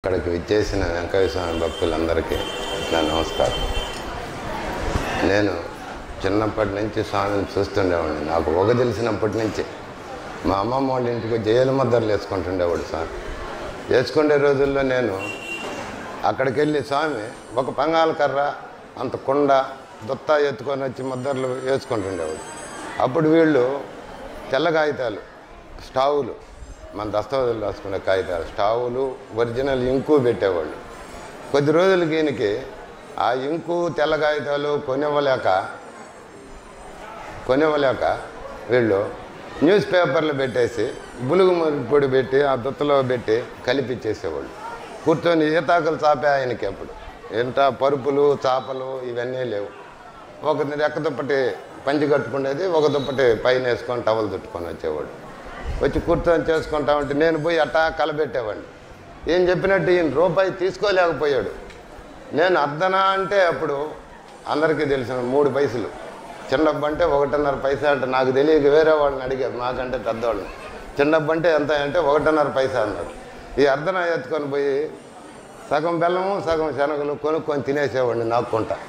ఇక్కడికి విచ్చేసిన వెంకయ్య స్వామి భక్తులందరికీ నా నమస్కారం నేను చిన్నప్పటి నుంచి స్వామిని చూస్తుండేవాడిని నాకు ఒక తెలిసినప్పటి నుంచి మా అమ్మమ్మ వాళ్ళ ఇంటికి జైలు ముద్దర్లు వేసుకుంటుండేవాడు స్వామి వేసుకునే రోజుల్లో నేను అక్కడికి వెళ్ళి స్వామి ఒక పంగాల కర్ర అంత కుండ దొత్తా ఎత్తుకొని వచ్చి ముద్దర్లు వేసుకుంటుండేవాడు అప్పుడు వీళ్ళు తెల్ల కాగితాలు స్టవ్లు మన దస్తావేజులు రాసుకునే కాగితాలు స్టవ్లు ఒరిజినల్ ఇంకు పెట్టేవాళ్ళు కొద్ది రోజులకి ఈయనకి ఆ ఇంకు తెల్ల కాగితాలు కొనివ్వలేక కొనివ్వలేక వీళ్ళు న్యూస్ పేపర్లు పెట్టేసి బులుగు పొడి పెట్టి ఆ దుత్తలో పెట్టి కలిపిచ్చేసేవాళ్ళు కూర్చొని ఈతాకులు చాపే ఆయనకి అప్పుడు ఎంత పరుపులు చాపలు ఇవన్నీ లేవు ఒక రెక్క దుప్పటి పంచి కట్టుకునేది ఒక దుప్పటి పైన వేసుకొని టవల్ చుట్టుకొని వచ్చేవాడు వచ్చి కూర్చొని చేసుకుంటా ఉంటే నేను పోయి అట్టా కలబెట్టేవాడిని ఏం చెప్పినట్టు ఈయన రూపాయి తీసుకోలేకపోయాడు నేను అర్ధనా అంటే అప్పుడు అందరికీ తెలిసిన మూడు పైసలు చిన్నప్ప అంటే ఒకటిన్నర పైసా అంటే నాకు తెలియక వేరే వాళ్ళని అడిగారు మాకంటే పెద్దవాళ్ళని చిన్నప్ప అంటే ఎంత అంటే ఒకటిన్నర పైసా అన్నారు ఈ అర్ధన ఎత్తుకొని పోయి సగం బెల్లము సగం శనగలు కొనుక్కొని తినేసేవాడిని నాకుంటా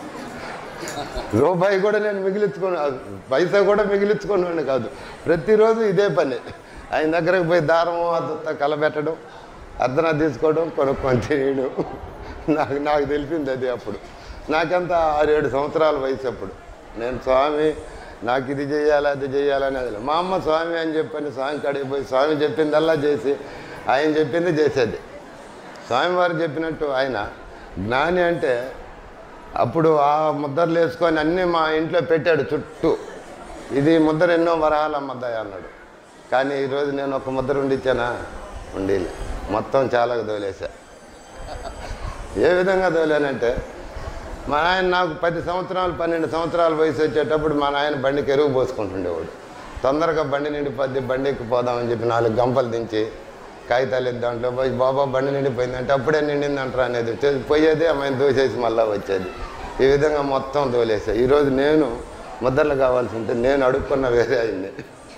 రూపాయి కూడా నేను మిగిలించుకొని పైసా కూడా మిగిలించుకునేవాడిని కాదు ప్రతిరోజు ఇదే పని ఆయన దగ్గరకు పోయి దారము అదంతా కలబెట్టడం అర్ధన తీసుకోవడం కొనుక్కొని తినేయడం నాకు నాకు తెలిసింది అది అప్పుడు నాకంత ఆరేడు సంవత్సరాల వయసు అప్పుడు నేను స్వామి నాకు ఇది చేయాలి అది చేయాలని అది మా అమ్మ స్వామి అని చెప్పని స్వామి కాడికి పోయి స్వామి చెప్పిందల్లా చేసి ఆయన చెప్పింది చేసేది స్వామివారు చెప్పినట్టు ఆయన జ్ఞాని అంటే అప్పుడు ఆ ముద్దర్లు వేసుకొని అన్నీ మా ఇంట్లో పెట్టాడు చుట్టూ ఇది ముద్దర ఎన్నో వరహాల ముద్దాయి అన్నాడు కానీ ఈరోజు నేను ఒక ముద్దర ఉండిచ్చానా ఉండేలే మొత్తం చాలా దోలేసా ఏ విధంగా దోలేనంటే మా నాయన నాకు పది సంవత్సరాలు పన్నెండు సంవత్సరాల వయసు వచ్చేటప్పుడు మా నాయన బండికి ఎరువు పోసుకుంటుండేవాడు తొందరగా బండి నిండిపోద్ది బండి ఎక్కిపోదామని చెప్పి నాలుగు గంపలు దించి కాగితాలు ఎద్దు దాంట్లో పోయి బాబా బండి నిండిపోయింది అంటే అప్పుడే నిండింది అంటారు అనేది వచ్చేది పోయేది ఆమె దోసేసి మళ్ళీ వచ్చేది ఈ విధంగా మొత్తం దోలేసా ఈరోజు నేను ముద్దర్లు కావాల్సి ఉంటే నేను అడుక్కున్న వేరే అయింది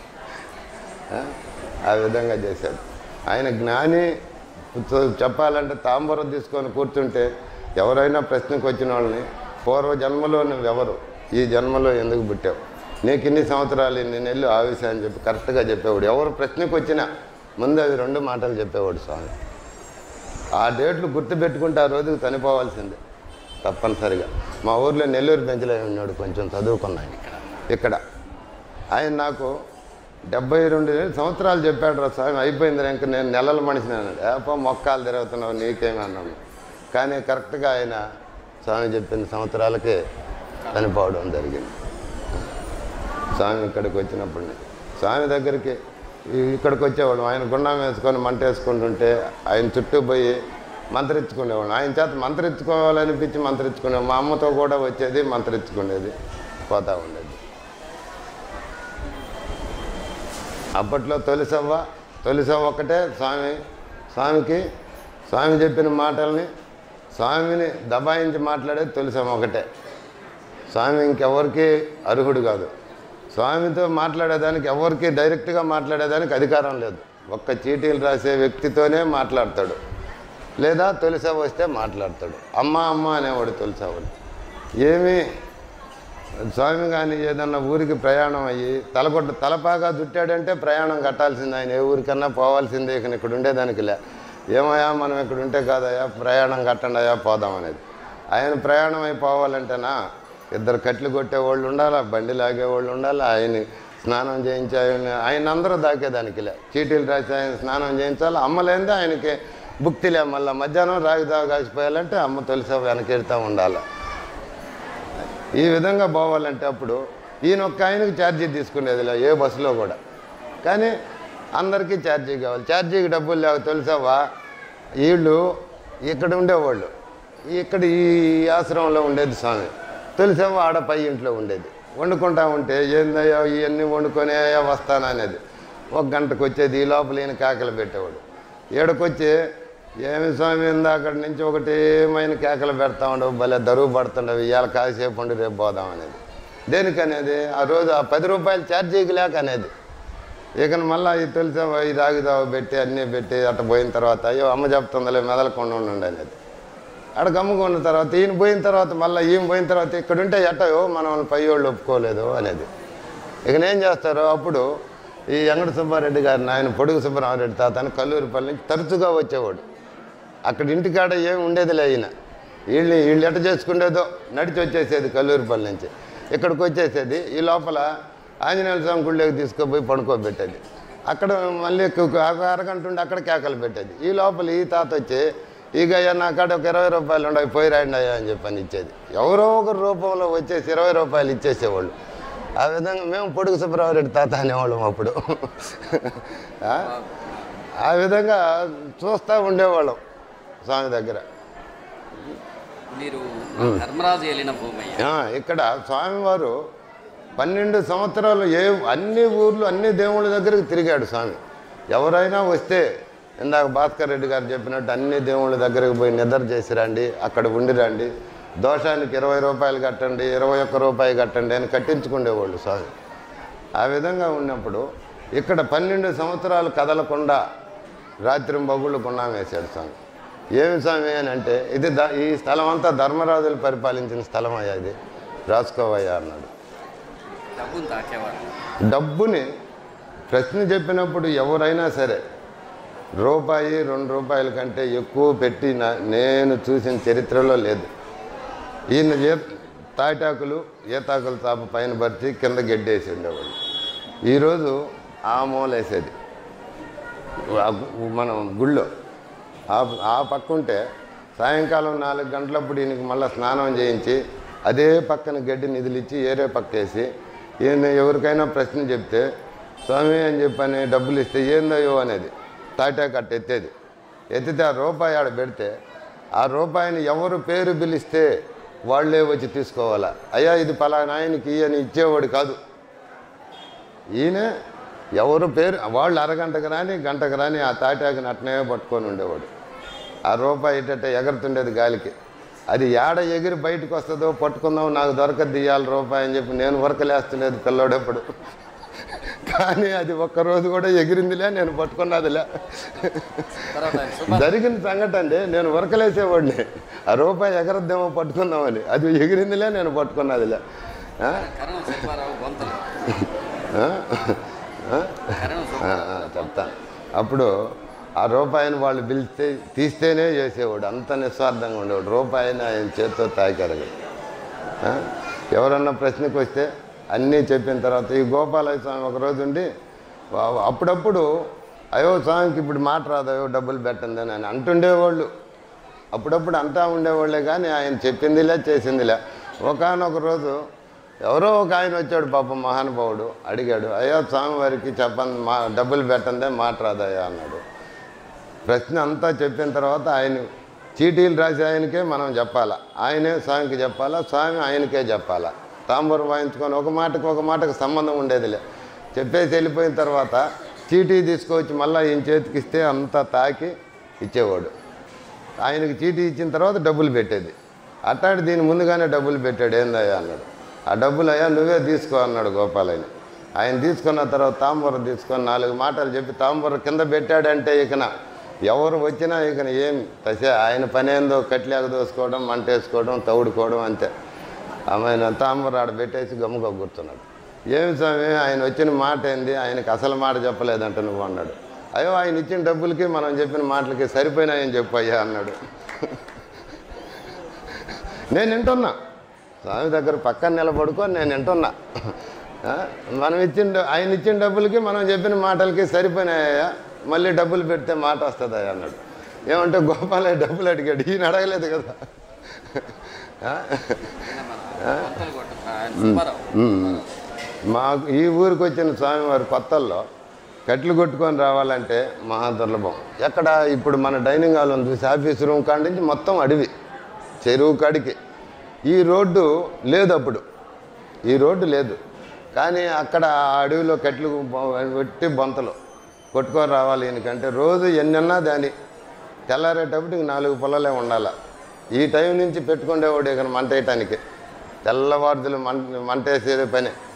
ఆ విధంగా చేశాడు ఆయన జ్ఞాని చ- చెప్పాలంటే తాంబూరం తీసుకొని కూర్చుంటే ఎవరైనా ప్రశ్నకు వచ్చిన వాళ్ళని పూర్వ జన్మలో నువ్వెవరు ఈ జన్మలో ఎందుకు పుట్టావు నీకు ఇన్ని సంవత్సరాలు ఇన్ని నెలలు ఆవేశం అని చెప్పి కరెక్ట్గా చెప్పేవాడు ఎవరు ప్రశ్నకు వచ్చినా ముందు అవి రెండు మాటలు చెప్పేవాడు స్వామి ఆ డేట్లు గుర్తుపెట్టుకుంటే ఆ రోజుకి చనిపోవాల్సిందే తప్పనిసరిగా మా ఊర్లో నెల్లూరు బెంచ్లో ఉన్నాడు కొంచెం చదువుకున్నాను ఇక్కడ ఆయన నాకు డెబ్బై రెండు సంవత్సరాలు చెప్పాడు రా స్వామి అయిపోయింది ఇంక నేను నెలల మనిషిని అన్నాడు ఏపో మొక్కాలు తిరుగుతున్నావు నీకేమి అన్నాను కానీ కరెక్ట్గా ఆయన స్వామి చెప్పిన సంవత్సరాలకే చనిపోవడం జరిగింది స్వామి ఇక్కడికి వచ్చినప్పుడు స్వామి దగ్గరికి ఈ- ఇక్కడికి వచ్చేవాడు ఆయన గుండం వేసుకొని మంట వేసుకుంటుంటే ఆయన చుట్టూ పోయి మంత్రించుకునేవాడు ఆయన చేత మంత్రించుకోవాలనిపించి మంత్రించుకునే మా అమ్మతో కూడా వచ్చేది మంత్రించుకునేది పోతా ఉండేది అప్పట్లో తొలిసవ్వ తొలిసవ్వ ఒకటే స్వామి స్వామికి స్వామి చెప్పిన మాటల్ని స్వామిని దబాయించి మాట్లాడేది తొలిసవ్వ ఒకటే స్వామి ఇంకెవరికి అర్హుడు కాదు స్వామితో మాట్లాడేదానికి ఎవరికి డైరెక్ట్గా మాట్లాడేదానికి అధికారం లేదు ఒక్క చీటీలు రాసే వ్యక్తితోనే మాట్లాడతాడు లేదా తొలిసవ వస్తే మాట్లాడతాడు అమ్మ అమ్మ అనేవాడు తొలిసవని ఏమీ స్వామి కానీ ఏదన్నా ఊరికి ప్రయాణం అయ్యి తలకొట్ట తలపాగా చుట్టాడంటే ప్రయాణం కట్టాల్సిందే ఆయన ఏ ఊరికన్నా పోవాల్సిందే ఇక ఇక్కడ ఉండేదానికి లే ఏమయ్యా మనం ఇక్కడ ఉంటే కాదయ్యా ప్రయాణం కట్టండి అయ్యా పోదాం అనేది ఆయన ప్రయాణం అయిపోవాలంటేనా ఇద్దరు కట్లు కొట్టేవాళ్ళు ఉండాలా బండి లాగేవాళ్ళు ఉండాలి ఆయన స్నానం చేయించి ఆయన ఆయన అందరూ దాకేదానికి లే చీటీలు రాసి ఆయన స్నానం చేయించాలి అమ్మలేందే ఆయనకి భుక్తిలే మళ్ళీ మధ్యాహ్నం రాగి దాగాసిపోయాలంటే అమ్మ తొలిసా వెనకెడతా ఉండాలి ఈ విధంగా పోవాలంటే అప్పుడు ఈయన ఒక్క ఆయనకి ఛార్జీ తీసుకునేదిలే ఏ బస్సులో కూడా కానీ అందరికీ ఛార్జీ కావాలి ఛార్జీకి డబ్బులు లేవు తెలుసావా వీళ్ళు ఇక్కడ ఉండేవాళ్ళు ఇక్కడ ఈ ఆశ్రమంలో ఉండేది స్వామి తెలిసావా ఆడ పై ఇంట్లో ఉండేది వండుకుంటా ఉంటే ఏందయ్యా ఇవన్నీ వండుకొని అయ్యా వస్తాను అనేది ఒక గంటకు వచ్చేది ఈ లోపల ఈయన కేకలు పెట్టేవాడు ఏడకొచ్చి ఏమి స్వామి ఇందా అక్కడి నుంచి ఒకటి ఏమైనా కేకలు పెడతా ఉండవు భలే దరువు పడుతుండవు ఇవాళ కాసేపు ఉండి రేపు పోదాం అనేది దేనికనేది ఆ రోజు ఆ పది రూపాయలు ఛార్జీకి లేక అనేది ఇక మళ్ళీ ఈ తెలిసే ఈ రాగిదావ పెట్టి అన్నీ పెట్టి అట్ట పోయిన తర్వాత అయ్యో అమ్మ చెప్తుందిలే మెదలకుండా ఉండండి అనేది ఆడ గమ్ముకున్న తర్వాత ఈయన పోయిన తర్వాత మళ్ళీ ఈయన పోయిన తర్వాత ఇక్కడ ఉంటే ఎట్టయో మనం పై వాళ్ళు ఒప్పుకోలేదు అనేది ఇక నేను చేస్తారు అప్పుడు ఈ వెంకట సుబ్బారెడ్డి గారిని ఆయన పొడుగు సుబ్బరామరెడ్డి తాత అని కల్లూరిపల్లి నుంచి తరచుగా వచ్చేవాడు అక్కడ ఇంటికాడ ఏమి ఉండేదిలే ఆయన వీళ్ళు వీళ్ళు ఎట్ట చేసుకునేదో నడిచి వచ్చేసేది కల్లూరిపల్లి నుంచి ఇక్కడికి వచ్చేసేది ఈ లోపల ఆంజనేయ స్వామి గుళ్ళకి తీసుకుపోయి పడుకోబెట్టేది అక్కడ మళ్ళీ కు- ఒక అరగంట ఉండి అక్కడ కేకలు పెట్టేది ఈ లోపల ఈ తాత వచ్చి ఇక అయ్యా నా కాడ ఒక ఇరవై రూపాయలు ఉండవు పోయి రాయండి అయ్యా అని చెప్పని ఇచ్చేది ఎవరో ఒకరి రూపంలో వచ్చేసి ఇరవై రూపాయలు ఇచ్చేసేవాళ్ళు ఆ విధంగా మేము పొడుగు సుబ్రహ్మరెడ్డి తాత అనేవాళ్ళం అప్పుడు ఆ? ఆ విధంగా చూస్తూ ఉండేవాళ్ళం స్వామి దగ్గర మీరు ధర్మరాజు వెళ్ళిన భూమయ్య ఆ, ఇక్కడ స్వామివారు పన్నెండు సంవత్సరాలు ఏ అన్ని ఊర్లు అన్ని దేవుళ్ళ దగ్గరికి తిరిగాడు స్వామి ఎవరైనా వస్తే ఇందాక భాస్కర్ రెడ్డి గారు చెప్పినట్టు అన్ని దేవుళ్ళ దగ్గరికి పోయి నిద్ర చేసి రండి అక్కడ ఉండి రండి దోషానికి ఇరవై రూపాయలు కట్టండి ఇరవై ఒక్క రూపాయి కట్టండి అని కట్టించుకునేవాళ్ళు స్వామి ఆ విధంగా ఉన్నప్పుడు ఇక్కడ పన్నెండు సంవత్సరాలు కదలకుండా రాత్రి బొగుళ్ళు కున్నాం వేశాడు స్వామి ఏమి స్వామి అని అంటే ఇది ద ఈ స్థలం అంతా ధర్మరాజులు పరిపాలించిన స్థలం అయ్యా ఇది రాసుకోవయ్యా అన్నాడు డబ్బును తాకేవారు డబ్బుని ప్రశ్న చెప్పినప్పుడు ఎవరైనా సరే రూపాయి రెండు రూపాయల కంటే ఎక్కువ పెట్టి నా- నేను చూసిన చరిత్రలో లేదు ఈయన ఏ తాటాకులు ఈతాకుల చాప పైన పరిచి కింద గడ్డేసి ఉండేవాళ్ళు ఈరోజు ఆ మూలేసేది ఆ గు- మనం గుళ్ళో ఆ ఆ పక్క ఉంటే సాయంకాలం నాలుగు గంటలప్పుడు ఈయనకి మళ్ళీ స్నానం చేయించి అదే పక్కన గడ్డి నిధులిచ్చి ఏరే పక్క వేసి ఈయన ఎవరికైనా ప్రశ్న చెప్తే స్వామి అని చెప్పని డబ్బులు ఇస్తే ఏందయ్యో అనేది తాటాకు అట్ట ఎత్తేది ఎత్తితే ఆ రూపాయి ఆడ పెడితే ఆ రూపాయిని ఎవరు పేరు పిలిస్తే వాళ్ళే వచ్చి తీసుకోవాలా అయ్యా ఇది పలానా ఆయనకి అని ఇచ్చేవాడు కాదు ఈయన ఎవరు పేరు వాళ్ళు అరగంటకు రాని గంటకు రాని ఆ తాటాకుని అట్నే పట్టుకొని ఉండేవాడు ఆ రూపాయి ఇటట్ట ఎగురుతుండేది గాలికి అది ఏడ ఎగిరి బయటకు వస్తుందో పట్టుకుందాం నాకు దొరకద్దు ఇవ్వాలి రూపాయి అని చెప్పి నేను ఉరకలేస్తుండేది పిల్లోడప్పుడు కానీ అది ఒక్కరోజు కూడా ఎగిరిందిలే నేను పట్టుకున్నదిలే తర్వాత ఆయన సుభా జరిగిన సంఘటన అండి నేను ఉరకలేసేవాడిని ఆ రూపాయి ఎగరద్దేమో పట్టుకుందామని అది ఎగిరిందిలే నేను పట్టుకున్నదిలే ఆ? కరణం సుబ్బారావు గొంతలు ఆ? ఆ? కరణం ఆ, సుబ్బారావు ఆ, చెప్తా అప్పుడు ఆ రూపాయిని వాళ్ళు పిలిస్తే తీస్తేనే చేసేవాడు అంత నిస్వార్థంగా ఉండేవాడు రూపాయిని ఆయన చేత్తో తాకారు ఆ? ఎవరన్నా ప్రశ్నకు వస్తే అన్నీ చెప్పిన తర్వాత ఈ గోపాలయ్య స్వామి ఒక రోజు ఉండి వా- అప్పుడప్పుడు అయ్యో స్వామికి ఇప్పుడు మాట రాదు అయ్యో డబ్బులు పెట్టండి అని అంటుండేవాళ్ళు అప్పుడప్పుడు అంటా ఉండేవాళ్ళే కానీ ఆయన చెప్పిందిలే చేసిందిలే ఒకనొక రోజు ఎవరో ఒక ఆయన వచ్చాడు పాపం మహానుభావుడు అడిగాడు అయ్యా స్వామివారికి చెప్పండి మా డబ్బులు పెట్టందే మాట రాదయ్యా అన్నాడు ప్రశ్న అంతా చెప్పిన తర్వాత ఆయన చీటీలు రాసి ఆయనకే మనం చెప్పాలా ఆయనే స్వామికి చెప్పాలా స్వామి ఆయనకే చెప్పాలా తాంబూరం వాయించుకొని ఒక మాటకు ఒక మాటకు సంబంధం ఉండేదిలే చెప్పేసి వెళ్ళిపోయిన తర్వాత చీటీ తీసుకొచ్చి మళ్ళీ ఈయన చేతికి ఇస్తే అంతా తాకి ఇచ్చేవాడు ఆయనకి చీటీ ఇచ్చిన తర్వాత డబ్బులు పెట్టేది అట్టాడు దీని ముందుగానే డబ్బులు పెట్టాడు ఏందయ్యా అన్నాడు ఆ డబ్బులు అయ్యా నువ్వే తీసుకో అన్నాడు గోపాలయ్య ఆయన తీసుకున్న తర్వాత తాంబూరం తీసుకొని నాలుగు మాటలు చెప్పి తాంబూరం కింద పెట్టాడంటే ఇకన ఎవరు వచ్చినా ఇకన ఏం తసే ఆయన పని ఏందో కట్లేక దోసుకోవడం మంటేసుకోవడం తౌడుకోవడం అంతే ఆమె తాంబూరం ఆడ పెట్టేసి గమ్ముగా కూర్చున్నాడు ఏమి స్వామి ఆయన వచ్చిన మాట ఏంది ఆయనకి అసలు మాట చెప్పలేదంట నువ్వు అన్నాడు అయ్యో ఆయన ఇచ్చిన డబ్బులకి మనం చెప్పిన మాటలకి సరిపోయినాయని చెప్పు అయ్యా అన్నాడు నేను వింటున్నా స్వామి దగ్గర పక్కన నిలబడుకొని నేను వింటున్నా ఆ, మనం ఇచ్చిన డ- ఆయన ఇచ్చిన డబ్బులకి మనం చెప్పిన మాటలకి సరిపోయినాయా మళ్ళీ డబ్బులు పెడితే మాట వస్తుందా అన్నాడు ఏమంటే గోపాలయ్య డబ్బులు అడిగాడు ఈయన అడగలేదు కదా ఆ? ఈయన మన గొంతలు కొట్ట ఆయన సుబ్బారావు ఉమ్. మాకు ఈ ఊరికి వచ్చిన స్వామివారి కొత్తల్లో కట్లు కొట్టుకొని రావాలంటే మహా దుర్లభం ఎక్కడ ఇప్పుడు మన డైనింగ్ హాల్ ఉంది చూసి ఆఫీస్ రూమ్ కాడి నుంచి మొత్తం అడవి చెరువు కాడికి ఈ రోడ్డు లేదు అప్పుడు ఈ రోడ్డు లేదు కానీ అక్కడ ఆ అడవిలో కట్లు బొ- పెట్టి బొంతలు కొట్టుకొని రావాలి ఎందుకంటే రోజు ఎన్నన్నా దాని తెల్లారేటప్పటికి నాలుగు పొలాలే ఉండాలి ఈ టైం నుంచి పెట్టుకునేవాడు ఇక్కడ మంట వేయటానికి తెల్లవారుదులు మంట మంట వేసేదే పని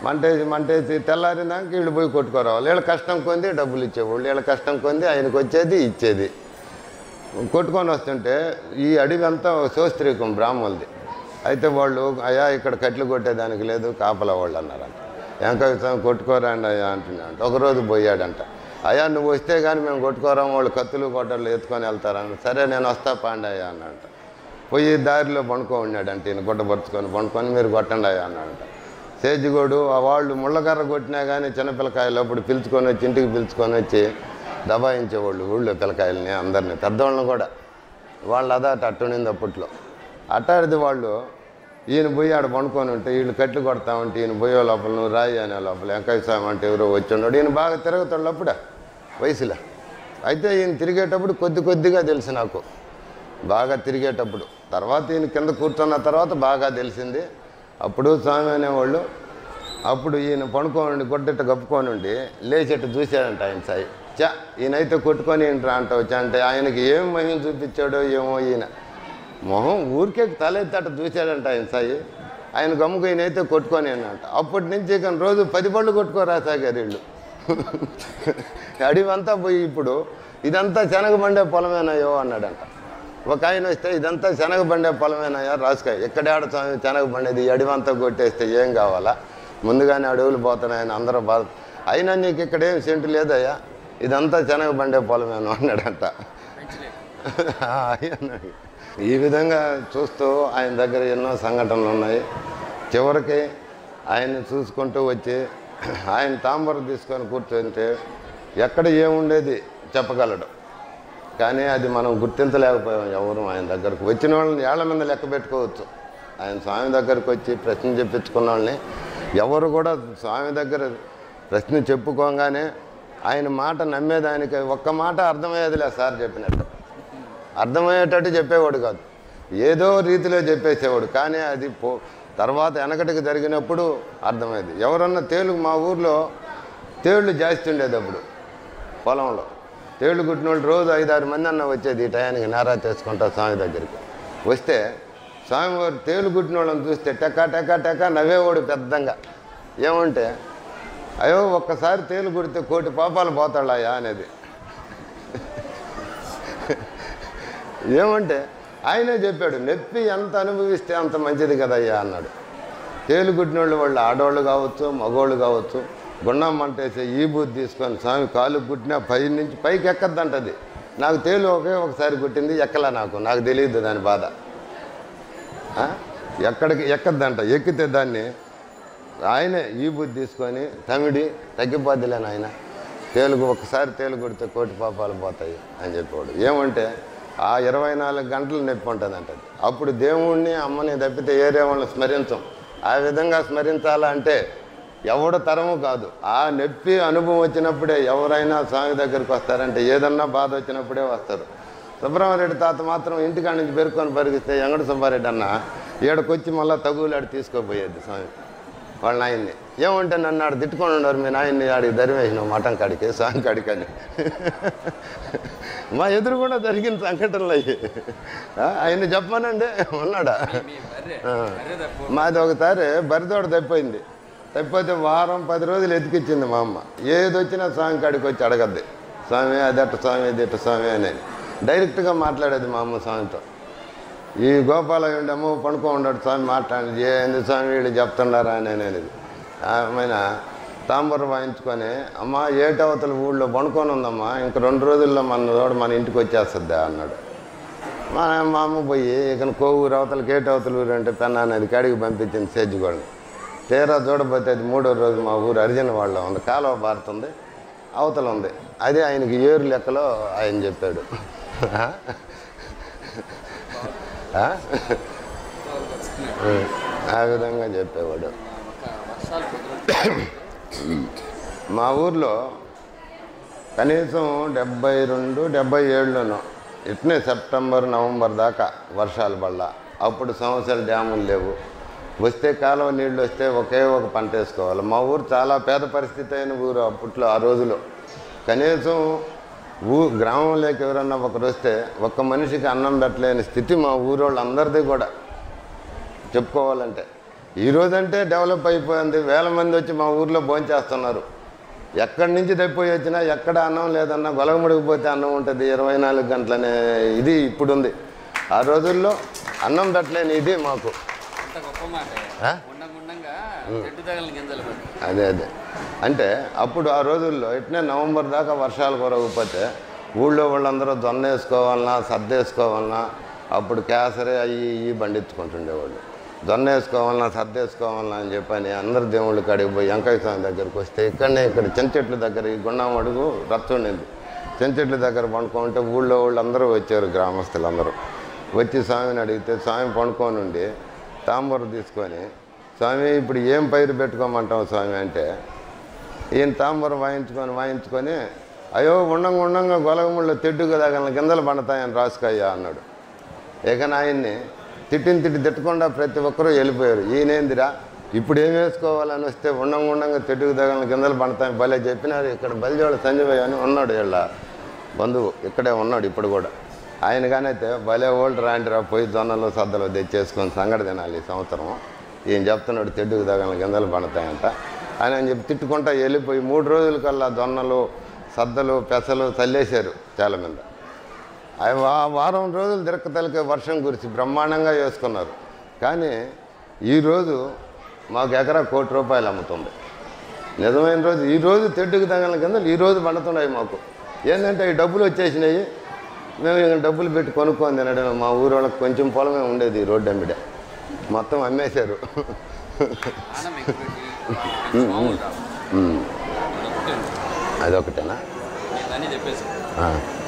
మంటేసి మంటేసి తెల్లారినాక వీళ్ళు పోయి కొట్టుకోరావాలి వీళ్ళ కష్టం కొంది డబ్బులు ఇచ్చేవాళ్ళు వీళ్ళ కష్టం కొంది ఆయనకు వచ్చేది ఇచ్చేది కొట్టుకొని వస్తుంటే ఈ అడవి అంతా శోస్త్రీకం బ్రాహ్మణులది అయితే వాళ్ళు అయ్యా ఇక్కడ కట్లు కొట్టేదానికి లేదు కాపలా వాళ్ళు అన్నారంట వెంకట కొట్టుకోరండి అయ్యా అంటున్నాడు ఒకరోజు పోయాడంట అయ్యా నువ్వు వస్తే కానీ మేము కొట్టుకోరాం వాళ్ళు కత్తులు కొట్టలు ఎత్తుకొని వెళ్తారని సరే నేను వస్తా పాండి అయ్యా అన్నాడంట పోయి దారిలో పండుకో ఉన్నాడంట ఈయన గుడ్డపరుచుకొని పండుకొని మీరు కొట్టండి అయ్యా అన్నాడంట సేజిగోడు ఆ వాళ్ళు ముళ్ళకర్ర కొట్టినా కానీ చిన్నపిల్లకాయలు అప్పుడు పిలుచుకొని వచ్చి ఇంటికి పిలుచుకొని వచ్చి దబాయించేవాళ్ళు ఊళ్ళో పిల్లకాయలని అందరినీ పెద్దవాళ్ళని కూడా వాళ్ళు అదాట అట్టునింది అప్పట్లో అట్టాడిది వాళ్ళు ఈయన పోయి ఆడ పండుకొని ఉంటే వీళ్ళు కట్లు కొడతా ఉంటే ఈయన పోయే లోపల నువ్వు రాయి అనే లోపల వెంకయ్య స్వామి అంటే ఎవరో వచ్చి ఉన్నాడు ఈయన బాగా తిరుగుతాడు అప్పుడే వయసులో అయితే ఈయన తిరిగేటప్పుడు కొద్ది కొద్దిగా తెలుసు నాకు బాగా తిరిగేటప్పుడు తర్వాత ఈయన కింద కూర్చున్న తర్వాత బాగా తెలిసింది అప్పుడు స్వామి అనేవాళ్ళు అప్పుడు ఈయన పడుకోండి గొడ్డెట్ట కప్పుకొని ఉండి లేచెట్టు చూశాడంట ఆయన సాయి చా ఈయనైతే కొట్టుకొని ఏంట్రా అంట వచ్చా అంటే ఆయనకి ఏం మహిమ చూపించాడో ఏమో ఈయన మొహం ఊరికే తలెత్తట చూశాడంట ఆయన సాయి ఆయన గమ్ముకు ఈయనైతే కొట్టుకొని అంట అప్పటి నుంచి ఇక రోజు పది పళ్ళు కొట్టుకోరా సాగారు వీళ్ళు అడివంతా పోయి ఇప్పుడు ఇదంతా శనగ బండే పొలమేనాయో అన్నాడంట ఒక ఆయన వస్తే ఇదంతా శనగ బండే పొలమేనాయా రాసుకో ఎక్కడాడ స్వామి శనగ బండేది ఈ అడివంతా కొట్టేస్తే ఏం కావాలా ముందుగానే అడవులు పోతున్నాయని అందరూ బాధ అయినా నీకు ఇక్కడ ఏం సెంటు లేదయ్యా ఇదంతా శనగ బండే పొలమేను అన్నాడంట పెంచలేదు అన్నాడు. ఈ విధంగా చూస్తూ ఆయన దగ్గర ఎన్నో సంఘటనలు ఉన్నాయి చివరికి ఆయన్ని చూసుకుంటూ వచ్చి ఆయన తాంబరం తీసుకొని కూర్చుంటే ఎక్కడ ఏముండేది చెప్పగలడు కానీ అది మనం గుర్తించలేకపోయాం ఎవరు ఆయన దగ్గరకు వచ్చిన వాళ్ళని ఏళ్ల మీద లెక్క పెట్టుకోవచ్చు ఆయన స్వామి దగ్గరకు వచ్చి ప్రశ్న చెప్పించుకున్న వాళ్ళని ఎవరు కూడా స్వామి దగ్గర ప్రశ్న చెప్పుకోగానే ఆయన మాట నమ్మేదానికి ఒక్క మాట అర్థమయ్యేదిలే సార్ చెప్పినట్టు అర్థమయ్యేటట్టు చెప్పేవాడు కాదు ఏదో రీతిలో చెప్పేసేవాడు కానీ అది పో తర్వాత వెనకటికి జరిగినప్పుడు అర్థమైంది ఎవరన్నా తేలు మా ఊర్లో తేళ్ళు జాస్తి ఉండేది అప్పుడు పొలంలో తేళ్ళు కుట్టిన వాళ్ళు రోజు ఐదారు మంది అన్న వచ్చేది ఈ టయానికి నారా చేసుకుంటా స్వామి దగ్గరికి వస్తే స్వామివారు తేలు కుట్టిన వాళ్ళని చూస్తే టెక్క టెక్క టెక్క నవ్వేవాడు పెద్దంగా ఏమంటే అయ్యో ఒక్కసారి తేలు కుడితే కోటి పాపాలు పోతాడాయా అనేది ఏమంటే ఆయనే చెప్పాడు నొప్పి ఎంత అనుభవిస్తే అంత మంచిది కదయ్యా అన్నాడు తేలు కుట్టినోళ్ళు వాళ్ళు ఆడవాళ్ళు కావచ్చు మగవాళ్ళు కావచ్చు గుండం మంటేసే ఈ బూత్ తీసుకొని స్వామి కాలు కుట్టినా పై నుంచి పైకి ఎక్కద్దంటది నాకు తేలు ఒకే ఒకసారి కుట్టింది ఎక్కలా నాకు నాకు తెలియదు దాని బాధ ఆ? ఎక్కడికి ఎక్కద్దంట ఎక్కితే దాన్ని ఆయనే ఈ బుద్ధి తీసుకొని తమిడి తగ్గిపోద్దిలే నాయన తేలుగు ఒకసారి తేలు కొడితే కోటి పాపాలు పోతాయి అని చెప్పేవాడు ఏమంటే ఆ ఇరవై నాలుగు గంటలు నొప్పి ఉంటుంది అంటది అప్పుడు దేవుణ్ణి అమ్మని తప్పితే ఏ దేవుణ్ణి స్మరించం ఆ విధంగా స్మరించాలంటే ఎవడ తరము కాదు ఆ నొప్పి అనుభవం వచ్చినప్పుడే ఎవరైనా స్వామి దగ్గరికి వస్తారంటే ఏదన్నా బాధ వచ్చినప్పుడే వస్తారు సుబ్రహ్మరెడ్డి తాత మాత్రం ఇంటికాడ నుంచి పెరుక్కొని పరిగిస్తే ఎంగడ సుబ్బారెడ్డి అన్న ఈడకొచ్చి మళ్ళీ తగులాడి తీసుకోపోయేది స్వామి వాళ్ళ నాయన్ని ఏమంటే నన్ను ఆడ తిట్టుకొని ఉన్నారు మీ నాయన్ని ఆడికి దరివేసినావు మటన్ కాడికి స్వామి కాడికి అని మా ఎదురు కూడా జరిగిన సంఘటనలు అయ్యి ఆ, ఆయన్ని చెప్పానండి ఉన్నాడా మీ బర్రె బర్రె తప్పు మాది ఒకసారి బరితోట తప్పిపోయింది తప్పిపోతే వారం పది రోజులు ఎతికిచ్చింది మా అమ్మ ఏది వచ్చినా స్వామి కాడికి వచ్చి అడగద్ది స్వామి అది అట్ట స్వామి ఇది ఇట్ట స్వామి అని డైరెక్ట్గా మాట్లాడేది మా అమ్మ స్వామితో ఈ గోపాల ఉండము పడుకో ఉన్నాడు స్వామి మాట్లాడి ఏంది స్వామి వీళ్ళు చెప్తున్నారా అని అనేది ఆమెన తాంబూరం వాయించుకొని అమ్మ ఏటవతల ఊళ్ళో పడుకొని ఉందమ్మా ఇంక రెండు రోజుల్లో మన తోడు మన ఇంటికి వచ్చేస్తుందా అన్నాడు మా మా అమ్మ పోయి ఇక కోవూరు అవతలకి ఏటవతల ఊరు అంటే పెన్నా అనేది కాడికి పంపించింది సేజ్గోళ్ళని తీరా చూడబోతే అది మూడో రోజు మా ఊరు అరిజన వాళ్ళ ఉంది కాలువ బారుతుంది అవతల ఉంది అదే ఆయనకి ఏరు లెక్కలో ఆయన చెప్పాడు ఆ? ఆ విధంగా చెప్పేవాడు ఒక వర్షాలు కుదరదు మా ఊర్లో కనీసం డెబ్బై రెండు డెబ్బై ఏడులోనూ ఇట్నే సెప్టెంబర్ నవంబర్ దాకా వర్షాలు పడ్డ అప్పుడు సంవత్సరాలు డ్యాములు లేవు వస్తే కాలువ నీళ్ళు వస్తే ఒకే ఒక పంట వేసుకోవాలి మా ఊరు చాలా పేద పరిస్థితి అయిన ఊరు అప్పట్లో ఆ రోజులో కనీసం ఊ గ్రామంలోకి ఎవరన్నా ఒకరు వస్తే ఒక్క మనిషికి అన్నం పెట్టలేని స్థితి మా ఊరోళ్ళందరిది కూడా చెప్పుకోవాలంటే ఈ రోజంటే డెవలప్ అయిపోయింది వేల మంది వచ్చి మా ఊర్లో భోంచేస్తున్నారు ఎక్కడి నుంచి తప్పిపోయి వచ్చినా ఎక్కడ అన్నం లేదన్నా గొలగముడికి అన్నం ఉంటుంది ఇరవై నాలుగు గంటలనే ఇది ఇప్పుడుంది ఆ రోజుల్లో అన్నం పెట్టలేని ఇది మాకు అంత గొప్ప మాట ఆ? ఉండంగా చెట్టు తగలని గింజలు పడి అదే అదే అంటే అప్పుడు ఆ రోజుల్లో ఇట్నే నవంబర్ దాకా వర్షాలు కురవకపోతే ఊళ్ళో వాళ్ళందరూ జొన్న వేసుకోవాలన్నా సర్దేసుకోవాలన్నా అప్పుడు కేసరి అవి ఇవి పండించుకుంటుండేవాళ్ళు జొన్న వేసుకోవాలన్నా సర్దేసుకోవాలన్నా అని చెప్పని అందరు దేవుళ్ళు కాడికి పోయి వెంకయ్య స్వామి దగ్గరికి వస్తే ఇక్కడనే ఇక్కడ చెంచ చెట్ల దగ్గర ఈ గుండం అడుగు రచ్చ ఉండింది చెంచ చెట్ల దగ్గర పండుకుంటే ఊళ్ళో వాళ్ళు అందరూ వచ్చారు గ్రామస్తులందరూ వచ్చి స్వామిని అడిగితే స్వామి పండుకొని ఉండి తాంబూర తీసుకొని స్వామి ఇప్పుడు ఏం పైరు పెట్టుకోమంటాం స్వామి అంటే ఈయన తాంబూరం వాయించుకొని వాయించుకొని అయ్యో ఉండంగా ఉండంగా గొలగముళ్ళు తెడ్డు కదా గింజలు పండుతాయని రాసుకోయ్యా అన్నాడు ఇక ఆయన్ని తిట్టిన తిట్టి తిట్టకుండా ప్రతి ఒక్కరూ వెళ్ళిపోయారు ఈయనేందిరా ఇప్పుడు ఏం వేసుకోవాలని వస్తే ఉండంగా ఉండంగా తెడ్డుకు తగలని గింజలు పండుతాయని భలే చెప్పినారు ఇక్కడ బలిజోళ్ళ సంజయ్ అని ఉన్నాడు వీళ్ళ బంధువు ఇక్కడే ఉన్నాడు ఇప్పుడు కూడా ఆయన కానైతే భలే ఓల్డ్ రాంటిరా పోయి జొన్నలు సద్దలు తెచ్చేసుకొని సంగడి తినాలి ఈ సంవత్సరం ఈయన చెప్తున్నాడు తెడ్డుకు తగలని గింజలు పండుతాయంట ఆయన అని చెప్పి తిట్టుకుంటా వెళ్ళిపోయి మూడు రోజుల కల్లా జొన్నలు సద్దలు పెసలు చల్లేశారు చాలా మంది అవి వా- వారం రోజులు తిరక్కతలకే వర్షం కురిసి బ్రహ్మాండంగా వేసుకున్నారు కానీ ఈరోజు మాకు ఎకరా కోటి రూపాయలు అమ్ముతుంది నిజమైన రోజు ఈ రోజు తెడ్డుకు తగల కింద ఈ రోజు పండుతున్నాయి మాకు ఏంటంటే ఈ డబ్బులు వచ్చేసినాయి మేము ఇంక డబ్బులు పెట్టి కొనుక్కొని తినడం మా ఊరు వాళ్ళకి కొంచెం పొలమే ఉండేది ఈ రోడ్డు అమ్మిడ మొత్తం అమ్మేశారు ఆనం ఎక్కువ మామూలు రావు ఉమ్, అదొకటే ఉంది. అదొకటేనా ఇదని చెప్పేసి ఆ.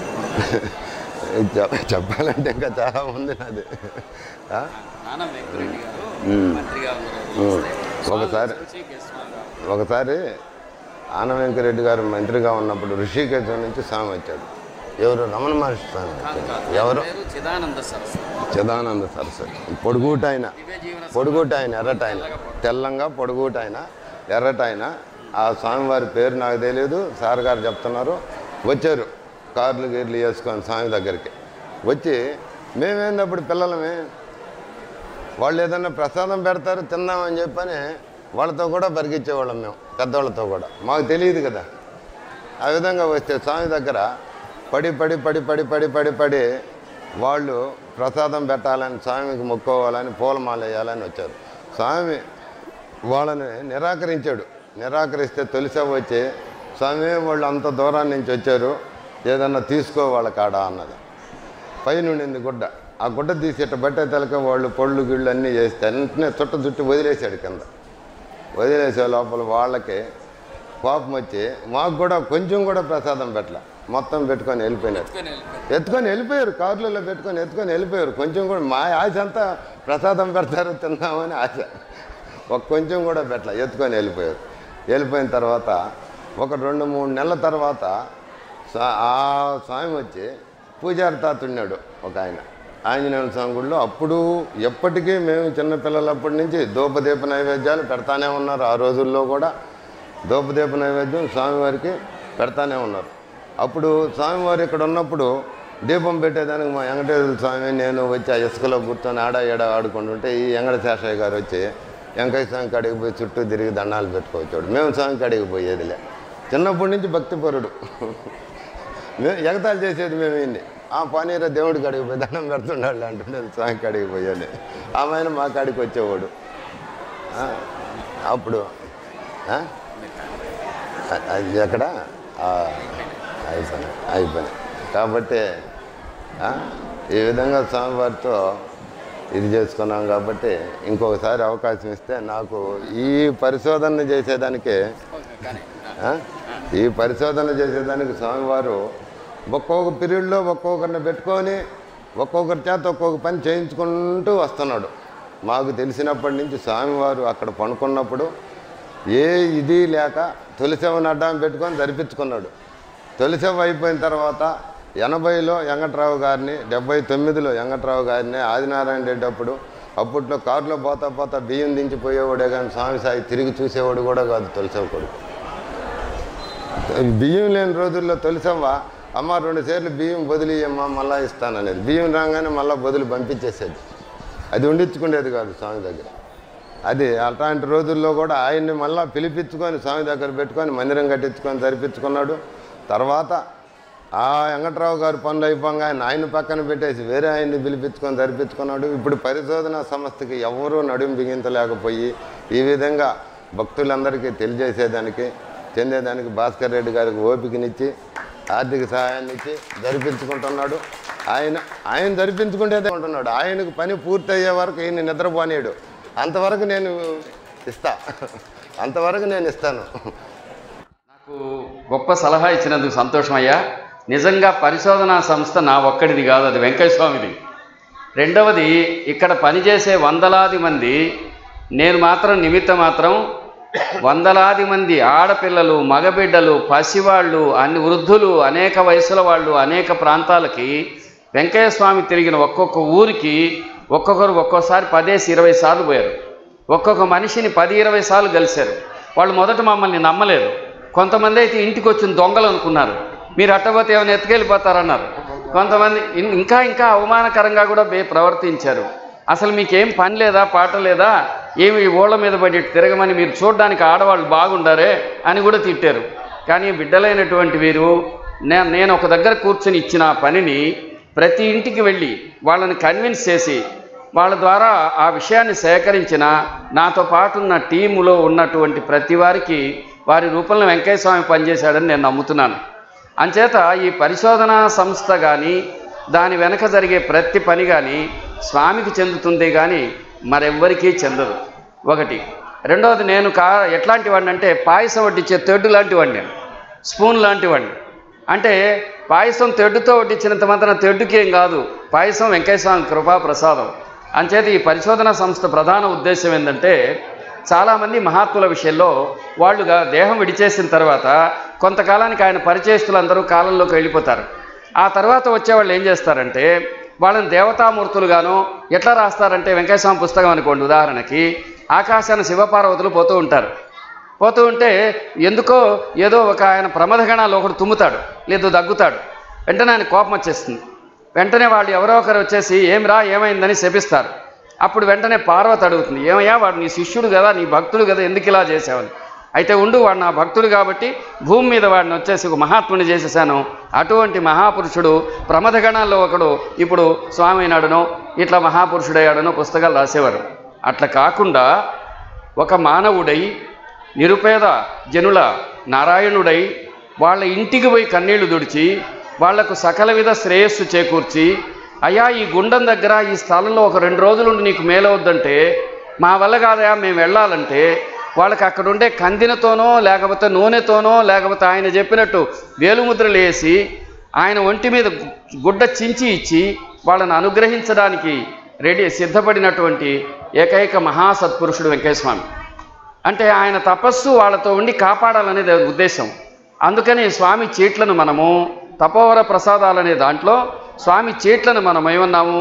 చెప్- చెప్పాలంటే ఇంకా చాలా ఉంది నాది ఆ? నాన్న వెంకరెడ్డి గారు మ్మ్. మంత్రిగా మ్మ్. ఉన్నారు ఒకసారి- స్వామి ఒకసారి ఆన వెంకరెడ్డి గారు మంత్రిగా ఉన్నప్పుడు ఋషికేశం నుంచి స్వామి వచ్చాడు ఎవరు రమణ మహర్షి స్వామి కాదు వచ్చాడు కాదు ఎవరు పేరు చిదానంద సరస్వతి చిదానంద సరస్వతి పొడుగుట ఆయన దివ్య జీవన పొడుగుట ఆయన ఎర్రట ఆయన తెల్లంగా పొడుగుట ఆయన ఎర్రట ఆయన ఆ స్వామివారి పేరు నాకు తెలియదు సార్ గారు చెప్తున్నారు వచ్చారు కార్లు గీర్లు వేసుకొని స్వామి దగ్గరికి వచ్చి మేమేందప్పుడు పిల్లలమే వాళ్ళు ఏదైనా ప్రసాదం పెడతారు తిందామని చెప్పని వాళ్ళతో కూడా పరిగెచ్చేవాళ్ళం మేము పెద్దవాళ్ళతో కూడా మాకు తెలియదు కదా ఆ విధంగా వస్తే స్వామి దగ్గర పడి పడి పడి పడి పడి పడి పడి వాళ్ళు ప్రసాదం పెట్టాలని స్వామికి మొక్కోవాలని పూలమాల వేయాలని వచ్చారు స్వామి వాళ్ళని నిరాకరించాడు నిరాకరిస్తే తొలిసే వచ్చి స్వామి వాళ్ళు అంత దూరం నుంచి వచ్చారు ఏదన్నా తీసుకో వాళ్ళ కాడ అన్నది పైన ఉండింది గుడ్డ ఆ గుడ్డ తీసి ఇట్ట బట్టే తలక వాళ్ళు పళ్ళు గిళ్ళు అన్నీ చేస్తే వెంటనే చుట్ట చుట్టి వదిలేశాడు కింద వదిలేసే లోపల వాళ్ళకి కోపం వచ్చి మాకు కూడా కొంచెం కూడా ప్రసాదం పెట్టలే మొత్తం పెట్టుకొని వెళ్ళిపోయినారు ఎత్తుకొని వెళ్ళిపోయింది ఎత్తుకొని వెళ్ళిపోయారు కార్లలో పెట్టుకొని ఎత్తుకొని వెళ్ళిపోయారు కొంచెం కూడా మా ఆశ అంతా ప్రసాదం పెడతారు తిందామని ఆశ ఒక కొంచెం కూడా పెట్టలే ఎత్తుకొని వెళ్ళిపోయారు వెళ్ళిపోయిన తర్వాత ఒక రెండు మూడు నెలల తర్వాత స్వా- ఆ స్వామి వచ్చి పూజారి తాత ఉన్నాడు ఒక ఆయన ఆంజనేయ స్వామి గుడిలో అప్పుడు ఎప్పటికీ మేము చిన్నపిల్లలప్పటి నుంచి దూపదీప నైవేద్యాలు పెడతానే ఉన్నారు ఆ రోజుల్లో కూడా దూపదీప నైవేద్యం స్వామివారికి పెడతానే ఉన్నారు అప్పుడు స్వామివారు ఇక్కడ ఉన్నప్పుడు దీపం పెట్టేదానికి మా వెంకటేశ్వర స్వామి నేను వచ్చి ఆ ఇసుకలో కూర్చొని ఆడ ఏడ ఆడుకుంటుంటే ఈ వెంకట శేషయ్య గారు వచ్చి వెంకయ్య స్వామి కాడికి పోయి చుట్టూ తిరిగి దండాలు పెట్టుకోవచ్చాడు మేము స్వామి కాడికి పోయేదిలే చిన్నప్పటి నుంచి భక్తిపరుడు మేము ఎగతాలు చేసేది మేము ఇన్ని ఆ పనీర దేవుడి కాడికి పోయి దండం పెడుతున్నాడు అంటుండే స్వామి కాడికి పోయాను ఆమె మా కాడికి వచ్చేవాడు ఆ, అప్పుడు ఆ? అ- అది ఎక్కడ ఆ, అయిపోయినాయి అయిపోయినాయి కాబట్టి ఆ, ఈ విధంగా స్వామివారితో ఇది చేసుకున్నాం కాబట్టి ఇంకొకసారి అవకాశం ఇస్తే నాకు ఈ పరిశోధన చేసేదానికి ఓకే, కానీ ఆ? ఈ పరిశోధన చేసేదానికి స్వామివారు ఒక్కొక్క పీరియడ్లో ఒక్కొక్కరిని పెట్టుకొని ఒక్కొక్కరి చేత ఒక్కొక్క పని చేయించుకుంటూ వస్తున్నాడు మాకు తెలిసినప్పటి నుంచి స్వామివారు అక్కడ పనుకున్నప్పుడు ఏ ఇది లేక తొలిసేవని అడ్డం పెట్టుకొని జరిపించుకున్నాడు తొలిసేవ అయిపోయిన తర్వాత ఎనభైలో వెంకట్రావు గారిని డెబ్బై తొమ్మిదిలో వెంకట్రావు గారిని ఆదినారాయణ రెడ్డి అప్పుడు అప్పట్లో కారులో పోతా పోతా బియ్యం దించిపోయేవాడే కానీ స్వామి సాయి తిరిగి చూసేవాడు కూడా కాదు తొలిసేవ కొడుకు బియ్యం లేని రోజుల్లో తొలిసవ్వ అమ్మ రెండు సేర్లు బియ్యం బదిలీయమ్మా మళ్ళా ఇస్తాననేది బియ్యం రాగానే మళ్ళీ బదులు పంపించేసేది అది ఉండించుకునేది కాదు స్వామి దగ్గర అది అలాంటి రోజుల్లో కూడా ఆయన్ని మళ్ళీ పిలిపించుకొని స్వామి దగ్గర పెట్టుకొని మందిరం కట్టించుకొని జరిపించుకున్నాడు తర్వాత ఆ వెంకట్రావు గారు పనులు అయిపోగా ఆయన ఆయన పక్కన పెట్టేసి వేరే ఆయన్ని పిలిపించుకొని జరిపించుకున్నాడు ఇప్పుడు పరిశోధన సంస్థకి ఎవరూ నడుము బిగించలేకపోయి ఈ విధంగా భక్తులందరికీ తెలియజేసేదానికి చెందేదానికి భాస్కర్ రెడ్డి గారికి ఓపికనిచ్చి ఆర్థిక సహాయాన్ని ఇచ్చి జరిపించుకుంటున్నాడు ఆయన ఆయన జరిపించుకుంటేదే ఉంటున్నాడు ఆయనకు పని పూర్తయ్యే వరకు ఈయన నిద్రపోనీయడు అంతవరకు నేను ఇస్తా అంతవరకు నేను ఇస్తాను నాకు గొప్ప సలహా ఇచ్చినందుకు సంతోషం అయ్యా నిజంగా పరిశోధనా సంస్థ నా ఒక్కడిది కాదు అది వెంకయ్య స్వామిది రెండవది ఇక్కడ పనిచేసే వందలాది మంది నేను మాత్రం నిమిత్త మాత్రం వందలాది మంది ఆడపిల్లలు మగబిడ్డలు పసివాళ్ళు అన్ని వృద్ధులు అనేక వయసుల వాళ్ళు అనేక ప్రాంతాలకి వెంకయ్య స్వామి తిరిగిన ఒక్కొక్క ఊరికి ఒక్కొక్కరు ఒక్కోసారి పదేసి ఇరవై సార్లు పోయారు ఒక్కొక్క మనిషిని పది ఇరవై సార్లు కలిశారు వాళ్ళు మొదట మమ్మల్ని నమ్మలేదు కొంతమంది అయితే ఇంటికి వచ్చిన దొంగలు అనుకున్నారు మీరు అట్టపోతే ఏమైనా ఎత్తుకెళ్ళిపోతారన్నారు కొంతమంది ఇన్- ఇంకా ఇంకా అవమానకరంగా కూడా బే ప్రవర్తించారు అసలు మీకేం పని లేదా పాట లేదా ఏమి ఈ ఓళ్ళ మీద పడి తిరగమని మీరు చూడడానికి ఆడవాళ్ళు బాగుండారే అని కూడా తిట్టారు కానీ బిడ్డలైనటువంటి వీరు నే- నేను ఒక దగ్గర కూర్చొని ఇచ్చిన ఆ పనిని ప్రతి ఇంటికి వెళ్ళి వాళ్ళని కన్విన్స్ చేసి వాళ్ళ ద్వారా ఆ విషయాన్ని సేకరించిన నాతో పాటు ఉన్న టీములో ఉన్నటువంటి ప్రతి వారికి వారి రూపంలో వెంకయ్య స్వామి పనిచేశాడని నేను నమ్ముతున్నాను అంచేత ఈ పరిశోధనా సంస్థ కానీ దాని వెనక జరిగే ప్రతి పని కానీ స్వామికి చెందుతుంది కానీ మరెవ్వరికీ చెందదు ఒకటి రెండవది నేను కా ఎట్లాంటి వాడిని అంటే పాయసం వడ్డించే తెడ్డు లాంటి వాడిని నేను స్పూన్ లాంటి వాడిని అంటే పాయసం తెడ్డుతో వడ్డించినంత మాత్రం తెడ్డుకి ఏం కాదు పాయసం వెంకయ్య స్వామి కృపా ప్రసాదం అంచేత ఈ పరిశోధన సంస్థ ప్రధాన ఉద్దేశం ఏంటంటే చాలామంది మహాత్ముల విషయంలో వాళ్ళుగా దేహం విడిచేసిన తర్వాత కొంతకాలానికి ఆయన పరిచయస్తులందరూ కాలంలోకి వెళ్ళిపోతారు ఆ తర్వాత వచ్చేవాళ్ళు ఏం చేస్తారంటే వాళ్ళని దేవతామూర్తులుగాను ఎట్లా రాస్తారంటే వెంకటస్వామి పుస్తకం అనుకోండి ఉదాహరణకి ఆకాశాన శివపార్వతులు పోతూ ఉంటారు పోతూ ఉంటే ఎందుకో ఏదో ఒక ఆయన ప్రమదగణాలు ఒకడు తుమ్ముతాడు లేదు దగ్గుతాడు వెంటనే ఆయన కోపం వచ్చేస్తుంది వెంటనే వాళ్ళు ఎవరో ఒకరు వచ్చేసి ఏమిరా ఏమైందని శపిస్తారు అప్పుడు వెంటనే పార్వతి అడుగుతుంది ఏమయ్యా వాడు నీ శిష్యుడు కదా నీ భక్తుడు కదా ఎందుకు ఇలా చేసావని అయితే ఉండు వాడు నా భక్తుడు కాబట్టి భూమి మీద వాడిని వచ్చేసి ఒక మహాత్ముని చేసేసాను అటువంటి మహాపురుషుడు ప్రమదగణాల్లో ఒకడు ఇప్పుడు స్వామి అయినాడనో ఇట్లా మహాపురుషుడయ్యాడనో పుస్తకాలు రాసేవారు అట్లా కాకుండా ఒక మానవుడై నిరుపేద జనుల నారాయణుడై వాళ్ళ ఇంటికి పోయి కన్నీళ్లు దుడిచి వాళ్లకు సకల విధ శ్రేయస్సు చేకూర్చి అయ్యా ఈ గుండం దగ్గర ఈ స్థలంలో ఒక రెండు రోజులుండి నీకు మేలవద్దంటే మా వల్ల కాదయా మేము వెళ్ళాలంటే వాళ్ళకి అక్కడ ఉండే కందినతోనో లేకపోతే నూనెతోనో లేకపోతే ఆయన చెప్పినట్టు వేలుముద్రలు వేసి ఆయన ఒంటి మీద గు- గుడ్డ చించి ఇచ్చి వాళ్ళని అనుగ్రహించడానికి రెడీ సిద్ధపడినటువంటి ఏకైక మహాసత్పురుషుడు వెంకటస్వామి అంటే ఆయన తపస్సు వాళ్ళతో ఉండి కాపాడాలనేది ఆయన ఉద్దేశం అందుకని స్వామి చీట్లను మనము తపోవర ప్రసాదాలనే దాంట్లో స్వామి చీట్లను మనం ఏమన్నాము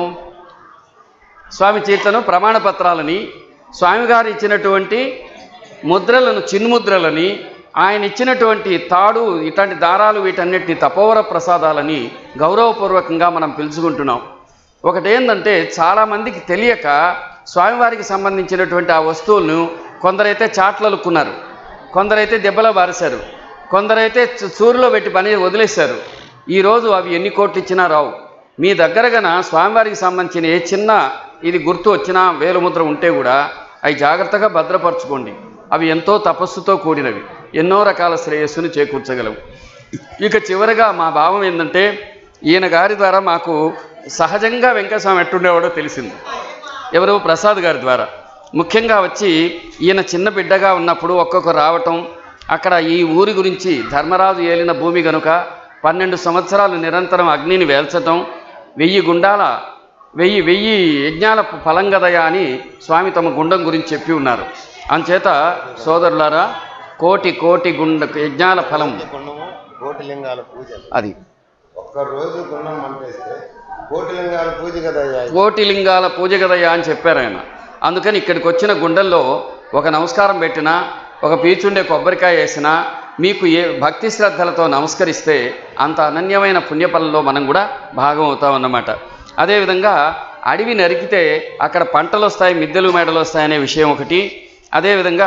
స్వామి చీట్లను ప్రమాణపత్రాలని స్వామిగారు ఇచ్చినటువంటి ముద్రలను చిన్ముద్రలని ఆయన ఇచ్చినటువంటి తాడు ఇట్లాంటి దారాలు వీటన్నిటిని తపోవర ప్రసాదాలని గౌరవపూర్వకంగా మనం పిలుచుకుంటున్నాం ఒకటేందంటే చాలామందికి తెలియక స్వామివారికి సంబంధించినటువంటి ఆ వస్తువులను కొందరైతే చాట్లలుక్కున్నారు కొందరైతే దెబ్బలో బారేశారు కొందరైతే చు- చూరులో పెట్టి పని వదిలేశారు ఈరోజు అవి ఎన్ని కోట్లు ఇచ్చినా రావు మీ దగ్గర గన స్వామివారికి సంబంధించిన ఏ చిన్న ఇది గుర్తు వచ్చినా వేలుముద్ర ఉంటే కూడా అవి జాగ్రత్తగా భద్రపరచుకోండి అవి ఎంతో తపస్సుతో కూడినవి ఎన్నో రకాల శ్రేయస్సును చేకూర్చగలవు ఇక చివరగా మా భావం ఏంటంటే ఈయన గారి ద్వారా మాకు సహజంగా వెంకటస్వామి ఎట్టుండేవాడో తెలిసింది ఎవరు ప్రసాద్ గారి ద్వారా ముఖ్యంగా వచ్చి ఈయన చిన్న బిడ్డగా ఉన్నప్పుడు ఒక్కొక్క రావటం అక్కడ ఈ ఊరి గురించి ధర్మరాజు ఏలిన భూమి గనుక పన్నెండు సంవత్సరాలు నిరంతరం అగ్నిని వేల్చటం వెయ్యి గుండాల వెయ్యి వెయ్యి యజ్ఞాల ఫలం గదయా అని స్వామి తమ గుండం గురించి చెప్పి ఉన్నారు అంచేత సోదరులారా కోటి కోటి గుండ యజ్ఞాల ఫలం గుండము కోటిలింగాల పూజ అది ఒక్క రోజు గుండం పంపేస్తే కోటిలింగాల పూజ కదా కోటి లింగాల పూజ కదయ్యా అని చెప్పారు ఆయన అందుకని ఇక్కడికి వచ్చిన గుండెల్లో ఒక నమస్కారం పెట్టినా ఒక పీచుండే కొబ్బరికాయ వేసినా మీకు ఏ భక్తి శ్రద్ధలతో నమస్కరిస్తే అంత అనన్యమైన పుణ్యఫలంలో మనం కూడా భాగం అవుతామన్నమాట అదేవిధంగా అడవి నరికితే అక్కడ పంటలు వస్తాయి మిద్దెలు మెడలు వస్తాయనే విషయం ఒకటి అదేవిధంగా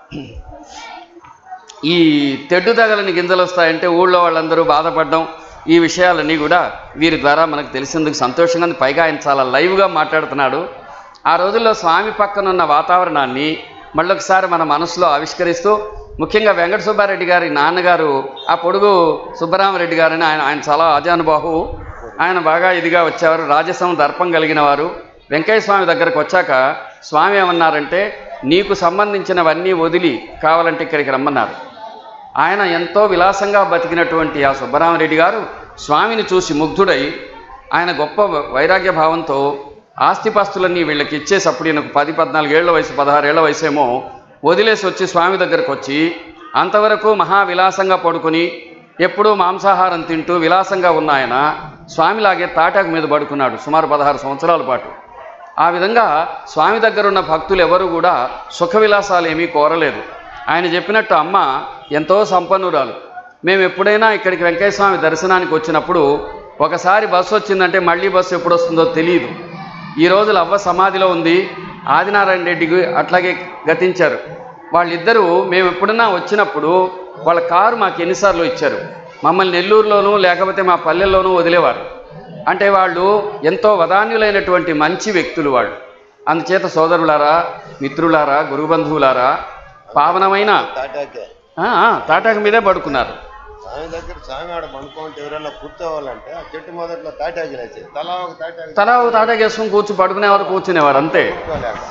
ఈ తెడ్డు తగలని గింజలు వస్తాయంటే ఊళ్ళో వాళ్ళందరూ బాధపడడం ఈ విషయాలన్నీ కూడా వీరి ద్వారా మనకు తెలిసినందుకు సంతోషంగా ఉంది పైగా ఆయన చాలా లైవ్గా మాట్లాడుతున్నాడు ఆ రోజుల్లో స్వామి పక్కన ఉన్న వాతావరణాన్ని మళ్ళొకసారి మన మనసులో ఆవిష్కరిస్తూ ముఖ్యంగా వెంకట సుబ్బారెడ్డి గారి నాన్నగారు ఆ పొడుగు సుబ్బరామరెడ్డి గారని ఆయన ఆయన చాలా ఆజానుబాహు ఆయన బాగా ఇదిగా వచ్చేవారు రాజసం దర్పం కలిగిన వారు వెంకయ్య స్వామి దగ్గరకు వచ్చాక స్వామి ఏమన్నారంటే నీకు సంబంధించినవన్నీ వదిలి కావాలంటే ఇక్కడికి రమ్మన్నారు ఆయన ఎంతో విలాసంగా బతికినటువంటి ఆ సుబ్బరామరెడ్డి గారు స్వామిని చూసి ముగ్ధుడై ఆయన గొప్ప వైరాగ్య భావంతో ఆస్తిపాస్తులన్నీ వీళ్ళకి ఇచ్చేసి అప్పుడు ఈయనకు పది పద్నాలుగేళ్ల వయసు పదహారేళ్ల వయసేమో వదిలేసి వచ్చి స్వామి దగ్గరకు వచ్చి అంతవరకు మహా విలాసంగా పడుకుని ఎప్పుడూ మాంసాహారం తింటూ విలాసంగా ఉన్న ఆయన స్వామిలాగే తాటాకు మీద పడుకున్నాడు సుమారు పదహారు సంవత్సరాల పాటు ఆ విధంగా స్వామి దగ్గర ఉన్న భక్తులు ఎవరు కూడా సుఖ విలాసాలు ఏమీ కోరలేదు ఆయన చెప్పినట్టు అమ్మ ఎంతో సంపన్నురాలు మేము ఎప్పుడైనా ఇక్కడికి వెంకయ్య స్వామి దర్శనానికి వచ్చినప్పుడు ఒకసారి బస్సు వచ్చిందంటే మళ్ళీ బస్సు ఎప్పుడు వస్తుందో తెలియదు ఈ రోజులు అవ్వ సమాధిలో ఉంది ఆదినారాయణ రెడ్డికి అట్లాగే గతించారు వాళ్ళిద్దరూ మేము ఎప్పుడన్నా వచ్చినప్పుడు వాళ్ళ కారు మాకు ఎన్నిసార్లు ఇచ్చారు మమ్మల్ని నెల్లూరులోనూ లేకపోతే మా పల్లెల్లోనూ వదిలేవారు అంటే వాళ్ళు ఎంతో వదాన్యులైనటువంటి మంచి వ్యక్తులు వాళ్ళు అందుచేత సోదరులారా మిత్రులారా గురుబంధువులారా పావనమైన తాటాకే ఆ, ఆ, తాటాకు మీదే పడుకున్నారు స్వామి దగ్గర స్వామి ఆడ పండుకుంటే ఎవరైనా కూర్చోవాలంటే ఆ చెట్టు మొదట్లో తాటాకి లేచి తలా ఒక తాటాకి తలా ఒక తాటాకు వేసుకుని కూర్చు పడుకునేవారు కూర్చునేవారు అంతే కూర్చోలేక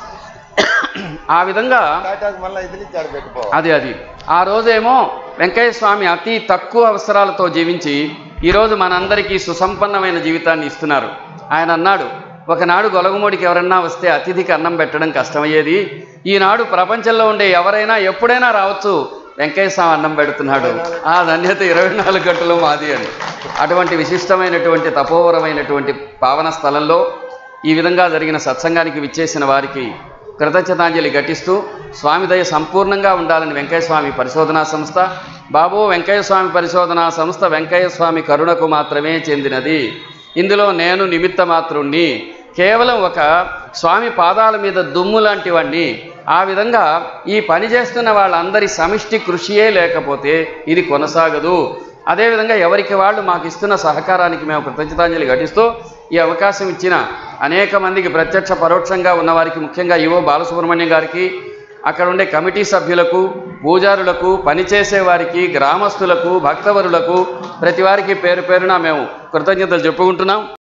ఆ విధంగా తాటాకు మళ్ళీ ఇదిలిచ్చాడు పెట్టుకోవాలి అది అది ఆ రోజేమో వెంకయ్య స్వామి అతి తక్కువ అవసరాలతో జీవించి ఈరోజు మనందరికీ సుసంపన్నమైన జీవితాన్ని ఇస్తున్నారు ఆయన అన్నాడు ఒకనాడు గొలగమూడికి ఎవరన్నా వస్తే అతిథికి అన్నం పెట్టడం కష్టమయ్యేది ఈనాడు ప్రపంచంలో ఉండే ఎవరైనా ఎప్పుడైనా రావచ్చు వెంకయ్య స్వామి అన్నం పెడుతున్నాడు ఆ ధన్యత ఇరవై నాలుగు గంటలు మాది అని అటువంటి విశిష్టమైనటువంటి తపోవరమైనటువంటి పావన స్థలంలో ఈ విధంగా జరిగిన సత్సంగానికి విచ్చేసిన వారికి కృతజ్ఞతాంజలి ఘటిస్తూ స్వామి దయ సంపూర్ణంగా ఉండాలని వెంకయ్య స్వామి పరిశోధనా సంస్థ బాబు వెంకయ్య స్వామి పరిశోధనా సంస్థ వెంకయ్య స్వామి కరుణకు మాత్రమే చెందినది ఇందులో నేను నిమిత్త మాత్రుణ్ణి కేవలం ఒక స్వామి పాదాల మీద దుమ్ము లాంటివన్నీ ఆ విధంగా ఈ పని చేస్తున్న వాళ్ళందరి సమిష్టి కృషియే లేకపోతే ఇది కొనసాగదు అదేవిధంగా ఎవరికి వాళ్ళు మాకు ఇస్తున్న సహకారానికి మేము కృతజ్ఞతాంజలి ఘటిస్తూ ఈ అవకాశం ఇచ్చిన అనేక మందికి ప్రత్యక్ష పరోక్షంగా ఉన్నవారికి ముఖ్యంగా ఈవో బాలసుబ్రహ్మణ్యం గారికి అక్కడ ఉండే కమిటీ సభ్యులకు పూజారులకు పనిచేసే వారికి గ్రామస్తులకు భక్తవరులకు ప్రతి వారికి పేరు పేరున మేము కృతజ్ఞతలు చెప్పుకుంటున్నాం